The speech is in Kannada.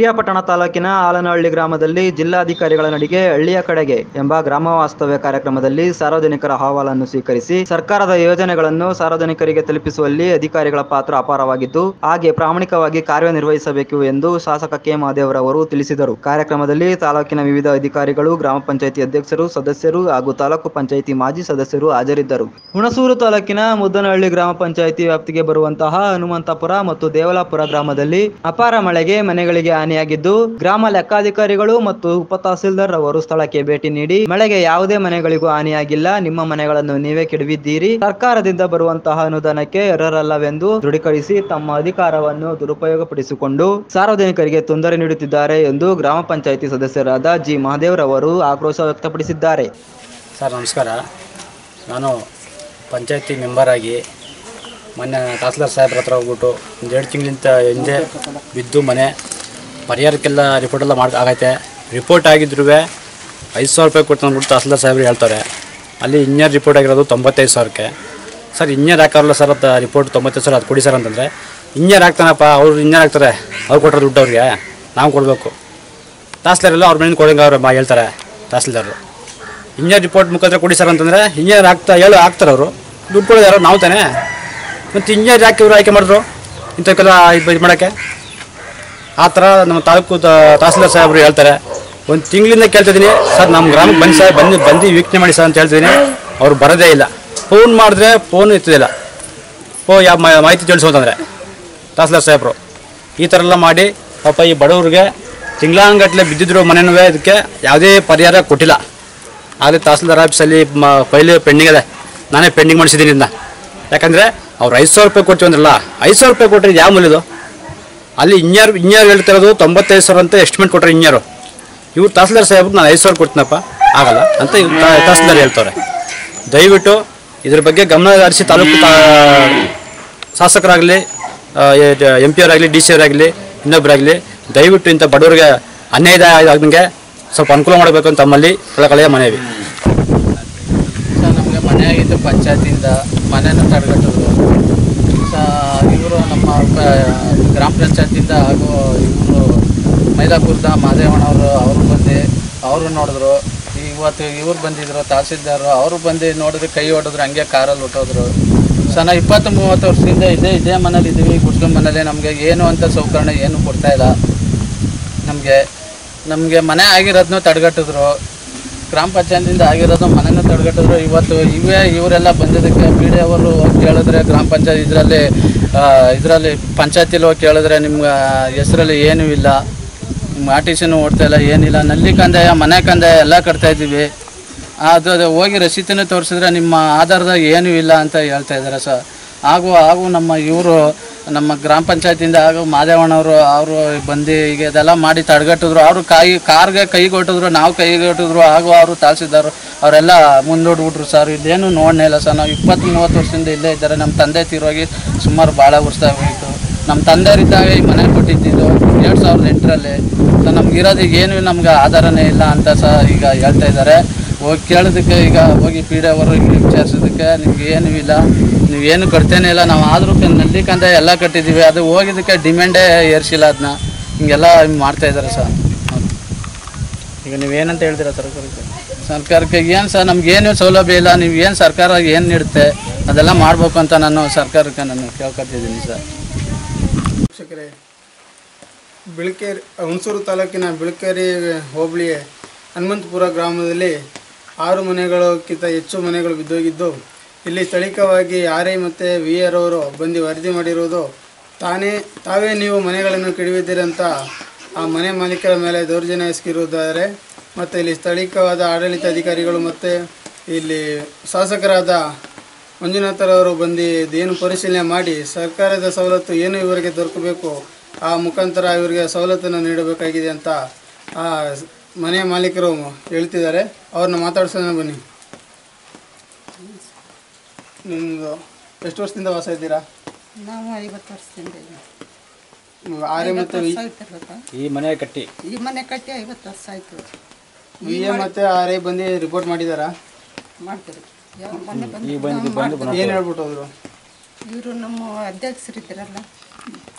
ಪಿರಿಯಾಪಟ್ಟಣ ತಾಲೂಕಿನ ಆಲನಹಳ್ಳಿ ಗ್ರಾಮದಲ್ಲಿ ಜಿಲ್ಲಾಧಿಕಾರಿಗಳ ನಡಿಗೆ ಹಳ್ಳಿಯ ಕಡೆಗೆ ಎಂಬ ಗ್ರಾಮ ವಾಸ್ತವ್ಯ ಕಾರ್ಯಕ್ರಮದಲ್ಲಿ ಸಾರ್ವಜನಿಕರ ಅಹವಾಲನ್ನು ಸ್ವೀಕರಿಸಿ ಸರ್ಕಾರದ ಯೋಜನೆಗಳನ್ನು ಸಾರ್ವಜನಿಕರಿಗೆ ತಲುಪಿಸುವಲ್ಲಿ ಅಧಿಕಾರಿಗಳ ಪಾತ್ರ ಅಪಾರವಾಗಿದ್ದು ಹಾಗೆ ಪ್ರಾಮಾಣಿಕವಾಗಿ ಕಾರ್ಯನಿರ್ವಹಿಸಬೇಕು ಎಂದು ಶಾಸಕ ಕೆ ಮಹದೇವರವರು ತಿಳಿಸಿದರು ಕಾರ್ಯಕ್ರಮದಲ್ಲಿ ತಾಲೂಕಿನ ವಿವಿಧ ಅಧಿಕಾರಿಗಳು ಗ್ರಾಮ ಪಂಚಾಯಿತಿ ಅಧ್ಯಕ್ಷರು ಸದಸ್ಯರು ಹಾಗೂ ತಾಲೂಕು ಪಂಚಾಯಿತಿ ಮಾಜಿ ಸದಸ್ಯರು ಹಾಜರಿದ್ದರು ಹುಣಸೂರು ತಾಲೂಕಿನ ಮುದ್ದನಹಳ್ಳಿ ಗ್ರಾಮ ಪಂಚಾಯಿತಿ ವ್ಯಾಪ್ತಿಗೆ ಬರುವಂತಹ ಹನುಮಂತಪುರ ಮತ್ತು ದೇವಲಾಪುರ ಗ್ರಾಮದಲ್ಲಿ ಅಪಾರ ಮಳೆಗೆ ಮನೆಗಳಿಗೆ ಹಾನಿಯಾಗಿದ್ದು ಗ್ರಾಮ ಲೆಕ್ಕಾಧಿಕಾರಿಗಳು ಮತ್ತು ಉಪ ತಹಸೀಲ್ದಾರ್ ಅವರು ಸ್ಥಳಕ್ಕೆ ಭೇಟಿ ನೀಡಿ ಮಳೆಗೆ ಯಾವುದೇ ಮನೆಗಳಿಗೂ ಹಾನಿಯಾಗಿಲ್ಲ ನಿಮ್ಮ ಮನೆಗಳನ್ನು ನೀವೇ ಕೆಡವಿದ್ದೀರಿ ಸರ್ಕಾರದಿಂದ ಬರುವಂತಹ ಅನುದಾನಕ್ಕೆ ಅರ್ಹರಲ್ಲವೆಂದು ದೃಢೀಕರಿಸಿ ತಮ್ಮ ಅಧಿಕಾರವನ್ನು ದುರುಪಯೋಗಪಡಿಸಿಕೊಂಡು ಸಾರ್ವಜನಿಕರಿಗೆ ತೊಂದರೆ ನೀಡುತ್ತಿದ್ದಾರೆ ಎಂದು ಗ್ರಾಮ ಪಂಚಾಯಿತಿ ಸದಸ್ಯರಾದ ಜಿ ಮಹದೇವ್ರವರು ಆಕ್ರೋಶ ವ್ಯಕ್ತಪಡಿಸಿದ್ದಾರೆ ಸರ್ ನಮಸ್ಕಾರ ನಾನು ಪಂಚಾಯತಿ ಮೆಂಬರ್ ಆಗಿ ಮೊನ್ನೆ ತಹಸೀಲ್ದಾರ್ ಸಾಹೇಬ್ರ ಹತ್ರ ಹೋಗ್ಬಿಟ್ಟು ಒಂದು ಎರಡು ತಿಂಗಳಿಂದ ಹಿಂದೆ ಬಿದ್ದು ಮನೆ ಪರಿಹಾರಕ್ಕೆಲ್ಲ ರಿಪೋರ್ಟ್ ಎಲ್ಲ ಮಾಡಿ ಆಗೈತೆ ರಿಪೋರ್ಟ್ ಆಗಿದ್ರು ಐದು ಸಾವಿರ ರೂಪಾಯಿ ಕೊಟ್ಟು ಅಂದ್ಬಿಟ್ಟು ತಹಸೀಲ್ದಾರ್ ಸಾಹೇಬ್ರು ಹೇಳ್ತಾರೆ ಅಲ್ಲಿ ಇಂಜಿನಿಯರ್ ರಿಪೋರ್ಟ್ ಆಗಿರೋದು ತೊಂಬತ್ತೈದು ಸಾವಿರಕ್ಕೆ ಸರ್ ಇಂಜಿನಿಯರ್ ಹಾಕೋರಲ್ಲ ಸರ್ ಅಂತ ರಿಪೋರ್ಟ್ ತೊಂಬತ್ತೈದು ಸಾವಿರ ಅದು ಕೊಡಿ ಸರ್ ಅಂತಂದರೆ ಇಂಜಿನಿಯರ್ ಹಾಕ್ತಾನಪ್ಪ ಅವ್ರು ಇಂಜಿನಿಯರ್ ಹಾಕ್ತಾರೆ ಅವ್ರು ಕೊಟ್ಟರೆ ದುಡ್ಡು ಅವ್ರಿಗೆ ನಾವು ಕೊಡಬೇಕು ತಹಸೀಲ್ದಾರ್ ಎಲ್ಲ ಅವ್ರ ಮನೇಲಿ ಕೊಡಂಗೆ ಅವ್ರು ಮಾ ಹೇಳ್ತಾರೆ ತಹಸೀಲ್ದಾರರು ಇಂಜಿನಿಯರ್ ರಿಪೋರ್ಟ್ ಮುಖಾಂತರ ಕೊಡಿ ಸರ್ ಅಂತಂದರೆ ಇಂಜಿನಿಯರ್ ಆಗ್ತಾ ಹೇಳು ಹಾಕ್ತಾರೆ ಅವರು ದುಡ್ಡು ಕೊಡೋದು ಯಾರೋ ನಾವು ತಾನೇ ಮತ್ತು ಇಂಜಿನಿಯರ್ ಯಾಕೆ ಇವರು ಆಯ್ಕೆ ಮಾಡಿದ್ರು ಇಂಥಕ್ಕೆಲ್ಲ ಇದು ಇದು ಮಾಡೋಕ್ಕೆ ಆ ಥರ ನಮ್ಮ ತಾಲೂಕು ತ- ತಹಸೀಲ್ದಾರ್ ಸಾಹೇಬರು ಹೇಳ್ತಾರೆ ಒಂದು ತಿಂಗಳಿಂದ ಕೇಳ್ತಿದ್ದೀನಿ ಸರ್ ನಮ್ಮ ಗ್ರಾಮಕ್ಕೆ ಬನ್ನಿ ಸರ್ ಬಂದು ಬಂದು ವೀಕ್ಷಣೆ ಮಾಡಿ ಸರ್ ಅಂತ ಹೇಳ್ತಿದ್ದೀನಿ ಅವ್ರು ಬರೋದೇ ಇಲ್ಲ ಫೋನ್ ಮಾಡಿದ್ರೆ ಫೋನ್ ಎತ್ತದಿಲ್ಲ ಓ ಯಾವ ಮಾಹಿತಿ ತಿಳಿಸೋದಂದ್ರೆ ತಹಸೀಲ್ದಾರ್ ಸಾಹೇಬರು ಈ ಥರ ಎಲ್ಲ ಮಾಡಿ ಪಾಪ ಈ ಬಡವ್ರಿಗೆ ತಿಂಗಳಾಂಗಟ್ಲೆ ಬಿದ್ದಿದ್ರು ಮನೆನೂ ಇದಕ್ಕೆ ಯಾವುದೇ ಪರಿಹಾರ ಕೊಟ್ಟಿಲ್ಲ ಆದರೆ ತಹಸೀಲ್ದಾರ್ ಆಫೀಸಲ್ಲಿ ಮ ಫೈಲ್ ಪೆಂಡಿಂಗ್ ಇದೆ ನಾನೇ ಪೆಂಡಿಂಗ್ ಮಾಡಿಸಿದ್ದೀನಿ ಇದನ್ನ ಯಾಕಂದರೆ ಅವ್ರು ಐದು ಸಾವಿರ ರೂಪಾಯಿ ಕೊಡ್ತೀವಿ ಅಂದ್ರಲ್ಲ ಐದು ಸಾವಿರ ರೂಪಾಯಿ ಕೊಟ್ಟರೆ ಯಾವ ಮೂಲ್ಯದು ಅಲ್ಲಿ ಇಂಜಿನಿಯರ್ ಇಂಜಿನಿಯರ್ ಹೇಳ್ತಿರೋದು ತೊಂಬತ್ತೈದು ಸಾವಿರ ಅಂತ ಎಸ್ಟಿಮೇಟ್ ಕೊಟ್ಟರೆ ಇಂಜಿನಿಯರು ಇವ್ರು ತಹಸೀಲ್ದಾರ್ ಸಾಹೇಬ್ರು ನಾನು ಐದು ಸಾವಿರ ಕೊಡ್ತೀನಪ್ಪ ಆಗಲ್ಲ ಅಂತ ಇವ್ರು ತ- ತಹಸೀಲ್ದಾರ್ ಹೇಳ್ತಾರೆ ದಯವಿಟ್ಟು ಇದ್ರ ಬಗ್ಗೆ ಗಮನ ಹರಿಸಿ ತಾಲೂಕು ತಾ- ಶಾಸಕರಾಗಲಿ ಎಂ ಪಿ ಅವರಾಗಲಿ ಡಿ ಸಿ ಅವರಾಗಲಿ ಇನ್ನೊಬ್ಬರಾಗಲಿ ದಯವಿಟ್ಟು ಇಂಥ ಬಡವರಿಗೆ ಅನ್ಯಾಯ ಆಗದಂಗೆ ಸ್ವಲ್ಪ ಅನುಕೂಲ ಮಾಡಬೇಕು ಅಂತ ತಮ್ಮಲ್ಲಿ ಕಳಕಳೆಯ ಮನವಿ ಸರ್ ನಮಗೆ ಮನೆ ಆಗಿದ್ದು ಪಂಚಾಯತಿಯಿಂದ ಮನೆಯನ್ನು ತಡೆಗಟ್ಟಿದ್ರು ಸ ಇವರು ನಮ್ಮ ಪ- ಗ್ರಾಮ ಪಂಚಾಯತಿಯಿಂದ ಹಾಗೂ ಇವರು ಮೈಲಾಪುರದ ಮಾದೇವಣ್ಣವರು ಅವರು ಬಂದು ಅವರು ನೋಡಿದ್ರು ಇವತ್ತು ಇವ್ರು ಬಂದಿದ್ರು ತಹಸೀಲ್ದಾರು ಅವರು ಬಂದು ನೋಡಿದ್ರೆ ಕೈ ಹೊಡೆದ್ರು ಹಂಗೆ ಕಾರಲ್ಲಿ ಹೊಟ್ಟೋದ್ರು ಸರ್ ನಾವು ಇಪ್ಪತ್ತು ಮೂವತ್ತು ವರ್ಷದಿಂದ ಇದೇ ಇದೇ ಮನೇಲಿ ಇದ್ದೀವಿ ಗುಡ್ಸ್ಕೊಂಡ್ ಮನೇಲಿ ನಮಗೆ ಏನು ಅಂತ ಸೌಕರ್ಯ ಏನು ಕೊಡ್ತಾ ಇಲ್ಲ ನಮಗೆ ನಮಗೆ ಮನೆ ಆಗಿರೋದನ್ನು ತಡೆಗಟ್ಟಿದ್ರು ಗ್ರಾಮ ಪಂಚಾಯತಿಂದ ಆಗಿರೋದು ಮನೆನೂ ತಡೆಗಟ್ಟಿದ್ರು ಇವತ್ತು ಇವೇ ಇವರೆಲ್ಲ ಬಂದಿದ್ದಕ್ಕೆ ಪಿ ಡಿ ಅವರು ಹೋಗಿ ಕೇಳಿದ್ರೆ ಗ್ರಾಮ ಪಂಚಾಯತ್ ಇದರಲ್ಲಿ ಇದರಲ್ಲಿ ಪಂಚಾಯತಿಲಿ ಹೋಗಿ ಕೇಳಿದ್ರೆ ನಿಮ್ಗೆ ಹೆಸರಲ್ಲಿ ಏನೂ ಇಲ್ಲ ನಿಮ್ಮ ಆರ್ ಟಿ ಸಿನೂ ಓಡ್ತಾ ಇಲ್ಲ ಏನಿಲ್ಲ ನಲ್ಲಿ ಕಂದಾಯ ಮನೆ ಕಂದಾಯ ಎಲ್ಲ ಕಟ್ತಾ ಇದ್ದೀವಿ ಅದು ಅದು ಹೋಗಿ ರಸೀತಿನೂ ತೋರಿಸಿದ್ರೆ ನಿಮ್ಮ ಆಧಾರದಾಗ ಏನೂ ಇಲ್ಲ ಅಂತ ಹೇಳ್ತಾ ಇದ್ದಾರೆ ಸರ್ ಹಾಗೂ ಹಾಗೂ ನಮ್ಮ ಇವರು ನಮ್ಮ ಗ್ರಾಮ ಪಂಚಾಯತಿಯಿಂದ ಹಾಗೂ ಮಾದೇವಣ್ಣವರು ಅವರು ಬಂದು ಈಗ ಇದೆಲ್ಲ ಮಾಡಿ ತಡೆಗಟ್ಟಿದ್ರು ಅವರು ಕೈ ಕಾರ್ಗೆ ಕೈಗೊಟ್ಟಿದ್ರು ನಾವು ಕೈಗೊಟ್ಟಿದ್ರು ಹಾಗೂ ಅವರು ತಾಲ್ಸಿದ್ದಾರೆ ಅವರೆಲ್ಲ ಮುಂದೂಡ್ಬಿಟ್ರು ಸರ್ ಇದೇನು ನೋಡನೇ ಇಲ್ಲ ಸರ್ ನಾವು ಇಪ್ಪತ್ತು ಮೂವತ್ತು ವರ್ಷದಿಂದ ಇಲ್ಲೇ ಇದ್ದಾರೆ ನಮ್ಮ ತಂದೆ ತೀರೋಗಿ ಸುಮಾರು ಭಾಳ ವರ್ಷ ಆಗೋಯಿತು ನಮ್ಮ ತಂದೆಯರಿದ್ದಾಗ ಈ ಮನೆ ಕೊಟ್ಟಿದ್ದು ಎರಡು ಸಾವಿರದ ಎಂಟರಲ್ಲಿ ಸೊ ನಮ್ಗೆ ಇರೋದಕ್ಕೆ ಏನು ನಮ್ಗೆ ಆಧಾರನೇ ಇಲ್ಲ ಅಂತ ಸಹ ಈಗ ಹೇಳ್ತಾ ಇದ್ದಾರೆ ಹೋಗಿ ಕೇಳೋದಕ್ಕೆ ಈಗ ಹೋಗಿ ಪಿ ಡಿ ಅವರು ವಿಚಾರಿಸೋದಕ್ಕೆ ನಿಮ್ಗೆ ಏನೂ ಇಲ್ಲ ನೀವು ಏನು ಕಟ್ತೇನೆ ಇಲ್ಲ ನಾವು ಆದರೂ ನಲ್ಲಿ ಕಂದ ಎಲ್ಲ ಕಟ್ಟಿದ್ದೀವಿ ಅದು ಹೋಗಿದ್ದಕ್ಕೆ ಡಿಮ್ಯಾಂಡೇ ಏರ್ಸಿಲ್ಲ ಅದನ್ನ ಹಿಂಗೆಲ್ಲ ಮಾಡ್ತಾ ಇದ್ದಾರೆ ಸರ್ ಈಗ ನೀವೇನಂತ ಹೇಳ್ತೀರಾ ಸರ್ಕಾರಕ್ಕೆ ಸರ್ಕಾರಕ್ಕೆ ಏನು ಸರ್ ನಮ್ಗೇನು ಸೌಲಭ್ಯ ಇಲ್ಲ ನೀವು ಏನು ಸರ್ಕಾರ ಏನು ನೀಡುತ್ತೆ ಅದೆಲ್ಲ ಮಾಡಬೇಕು ಅಂತ ನಾನು ಸರ್ಕಾರಕ್ಕೆ ನಾನು ಕೇಳ್ಕೊತಿದ್ದೀನಿ ಸರ್ ವೀಕ್ಷಕರೇ ಬಿಳಕೇರಿ ಹುಣಸೂರು ತಾಲೂಕಿನ ಬಿಳಕೇರಿ ಹೋಬಳಿ ಹನುಮಂತಪುರ ಗ್ರಾಮದಲ್ಲಿ ಆರು ಮನೆಗಳಕ್ಕಿಂತ ಹೆಚ್ಚು ಮನೆಗಳು ಬಿದ್ದೋಗಿದ್ದು ಇಲ್ಲಿ ಸ್ಥಳೀಯವಾಗಿ ಆರ್ ಐ ಮತ್ತು ವಿ ಆರ್ ಅವರು ಬಂದು ವರದಿ ಮಾಡಿರುವುದು ತಾನೇ ತಾವೇ ನೀವು ಮನೆಗಳನ್ನು ಕೆಡವಿದ್ದೀರಿ ಅಂತ ಆ ಮನೆ ಮಾಲೀಕರ ಮೇಲೆ ದೌರ್ಜನ್ಯ ಎಸಗಿರುತ್ತಾರೆ ಮತ್ತು ಇಲ್ಲಿ ಸ್ಥಳೀಯವಾದ ಆಡಳಿತಾಧಿಕಾರಿಗಳು ಮತ್ತು ಇಲ್ಲಿ ಶಾಸಕರಾದ ಮಂಜುನಾಥರವರು ಬಂದು ಇದೇನು ಪರಿಶೀಲನೆ ಮಾಡಿ ಸರ್ಕಾರದ ಸವಲತ್ತು ಏನು ಇವರಿಗೆ ದೊರಕಬೇಕು ಆ ಮುಖಾಂತರ ಇವರಿಗೆ ಸವಲತ್ತನ್ನು ನೀಡಬೇಕಾಗಿದೆ ಅಂತ ಆ ಮನೆ ಮಾಲೀಕರು ಹೇಳ್ತಿದ್ದಾರೆ ಅವ್ರನ್ನ ಮಾತಾಡ್ಸೋಣ ಬನ್ನಿ ನಿಮ್ಮದು ಎಷ್ಟು ವರ್ಷದಿಂದ ವಾಸ ಇದ್ದೀರಾ ನಾವು ಐವತ್ತು ವರ್ಷದಿಂದ ಇದ್ದೀವಿ. ಆರೆ ಮತ್ತು ವರ್ಷ ಆಯ್ತಿರ್ಬೇಕಾ? ಈ ಮನೆ ಕಟ್ಟಿ ಈ ಮನೆ ಕಟ್ಟಿ ಐವತ್ತು ವರ್ಷ ಆಯ್ತು ವಿ ಎ ಮತ್ತು ಆರ್ ಐ ಬಂದು ರಿಪೋರ್ಟ್ ಮಾಡಿದಾರಾ ಮಾಡ್ತೀರಿ ಯಾವ ಮೊನ್ನೆ ಈಗ ಬಂದು ಬಂದು ಏನು ಹೇಳ್ಬಿಟ್ಟು ಹೋದ್ರು ಇವರು ನಮ್ಮ ಅಧ್ಯಕ್ಷರಿದ್ದಾರಲ್ಲ